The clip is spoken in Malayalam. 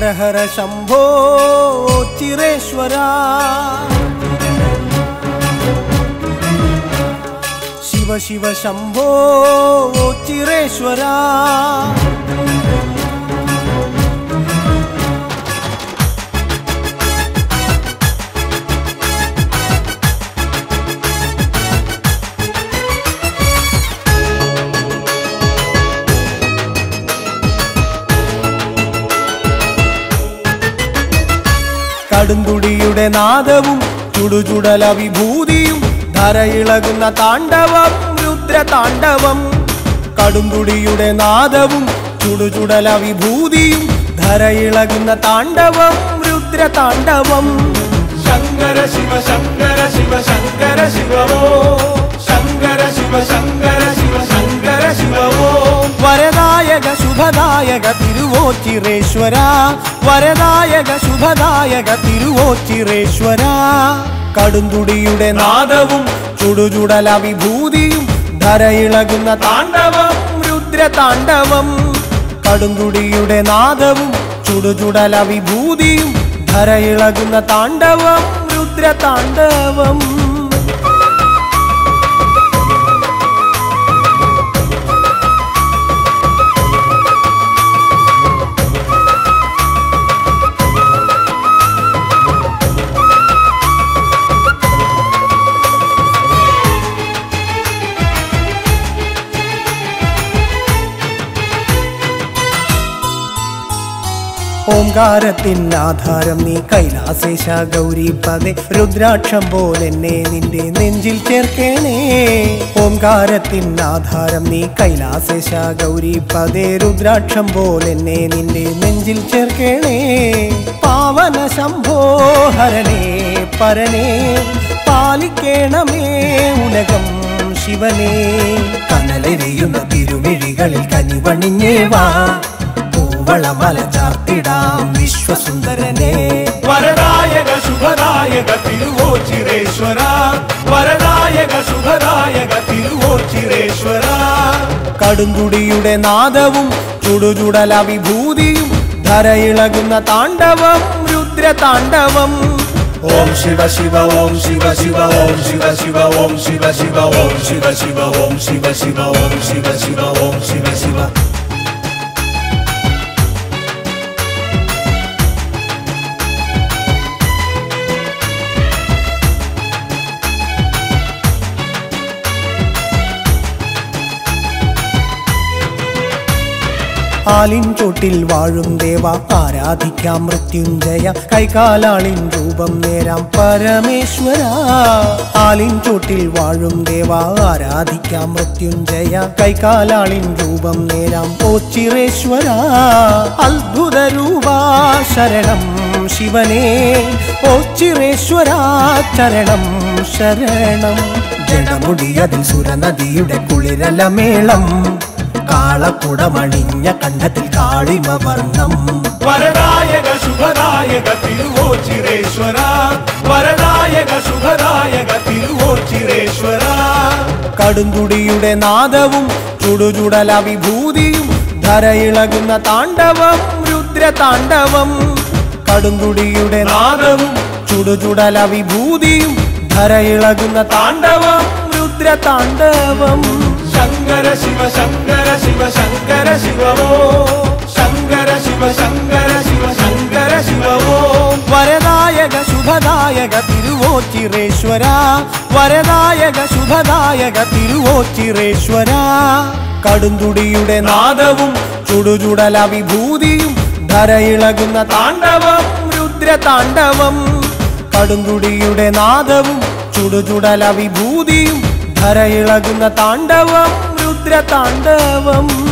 ഹര ശംഭോ ചിരേശ്വര ശിവ ശിവ ശംഭോ ചിരേശ്വര കടുംതുടിയുടെ നാദവും ചുടുചുടല വിഭൂതിയും ധരയിളകുന്ന താണ്ഡവം രുദ്രതാണ്ഡവം കടുംതുടിയുടെ നാദവും ചുടുചുടല വിഭൂതിയും ധരയിളകുന്ന താണ്ഡവം രുദ്രതാണ്ഡവം ശങ്കര ശിവ ശങ്കര ശിവ ശങ്കര ശിവമോ ശങ്കര ശിവ ശങ്കര ശിവ ശങ്കര ശിവമോ വരദായക ശുഭദായക തിരുവോച്ചിറേശ്വര വരദായക ശുഭദായക തിരുവോച്ചിറേശ്വര കടുംതുടിയുടെ നാദവും ചുടുചുടല വിഭൂതിയും ധരയിളകുന്ന താണ്ഡവം രുദ്രതാണ്ഡവം കടുംതുടിയുടെ നാദവും ചുടുചുടല വിഭൂതിയും ധരയിളകുന്ന താണ്ഡവം രുദ്രതാണ്ഡവം ഓംകാരത്തിനാധാരം നീ കൈലാസേശ ഗൗരിപദേ രുദ്രാക്ഷം പോലെന്നെ നിന്റെ നെഞ്ചിൽ ചേർക്കേണേ ഓംകാരത്തിനാധാരം നീ കൈലാസേശ ഗൗരിപദേ രുദ്രാക്ഷം പോലെന്നെ നിന്റെ നെഞ്ചിൽ ചേർക്കേണേ പാവന ശംഭോ ഹരണേ പരനേ പാലിക്കേണമേ ഉലകം ശിവനേ കനലെരിയുന്ന തിരുമിഴികളിൽ കനിവണിഞ്ഞേ വാ പൂവളമല ചാർത്തിടാം വിശ്വസുന്ദരനെ വരദായക ശുഭദായക തിരുവോച്ചിരേശ്വര വരദായക ശുഭദായക തിരുവോച്ചിരേശ്വര കടുംതുടിയുടെ നാദവും ചുടുചുടല വിഭൂതിയും ധരയിളകുന്ന താണ്ഡവം രുദ്രതാണ്ഡവം ഓം ശിവ ശിവ ഓം ശിവ ശിവ ഓം ശിവ ശിവ ഓം ശിവ ശിവ ഓം ശിവ ശിവ ഓം ശിവ ശിവ ഓം ശിവ ശിവ ഓം ശിവ ശിവ ആലിൻ ചോട്ടിൽ വാഴും ദേവ ആരാധിക്കാം മൃത്യുഞ്ജയ കൈകാലാളിൻ രൂപം നേരാം പരമേശ്വര ആലിൻ ചോട്ടിൽ വാഴും ദേവ ആരാധിക്കാം മൃത്യുഞ്ജയ കൈകാലാളിൻ രൂപം നേരാം ഓച്ചിറേശ്വര അത്ഭുത രൂപ ശരണം ശിവനേ ഓച്ചിറേശ്വര ചരണം ശരണം ജഡമുടിയതിൽ സുരനദിയുടെ കുളിരലമേളം കാളക്കുടമണിഞ്ഞ കണ്ഠത്തിൽ കാളിമ വർണ്ണം വരദായക ശുഭദായക തിരുവോച്ചിരേശ്വര വരദായക ശുഭദായക തിരുവോച്ചിരേശ്വര കടുംതുടിയുടെ നാദവും ചുടുചുടല വിഭൂതിയും ധരയിളകുന്ന താണ്ഡവം രുദ്രതാണ്ഡവം കടുംതുടിയുടെ നാദവും ചുടുചുടല വിഭൂതിയും ധരയിളകുന്ന താണ്ഡവം രുദ്രതാണ്ഡവം ശങ്കര ശിവ ശങ്കര ശിവ ശങ്കര ശിവമോ ശങ്കര ശിവ ശങ്കര ശിവ ശങ്കര ശിവമോ വരദായക ശുഭദായക തിരുവോച്ചിറേശ്വര വരദായക ശുഭദായക തിരുവോച്ചിറേശ്വര കടുംതുടിയുടെ നാദവും ചുടുചുടല വിഭൂതിയും ധരയിളകുന്ന താണ്ഡവം രുദ്രതാണ്ഡവം കടുംതുടിയുടെ നാദവും ചുടുചുടല വിഭൂതിയും ധരയിളകുന്ന താണ്ഡവം രുദ്രതാണ്ഡവം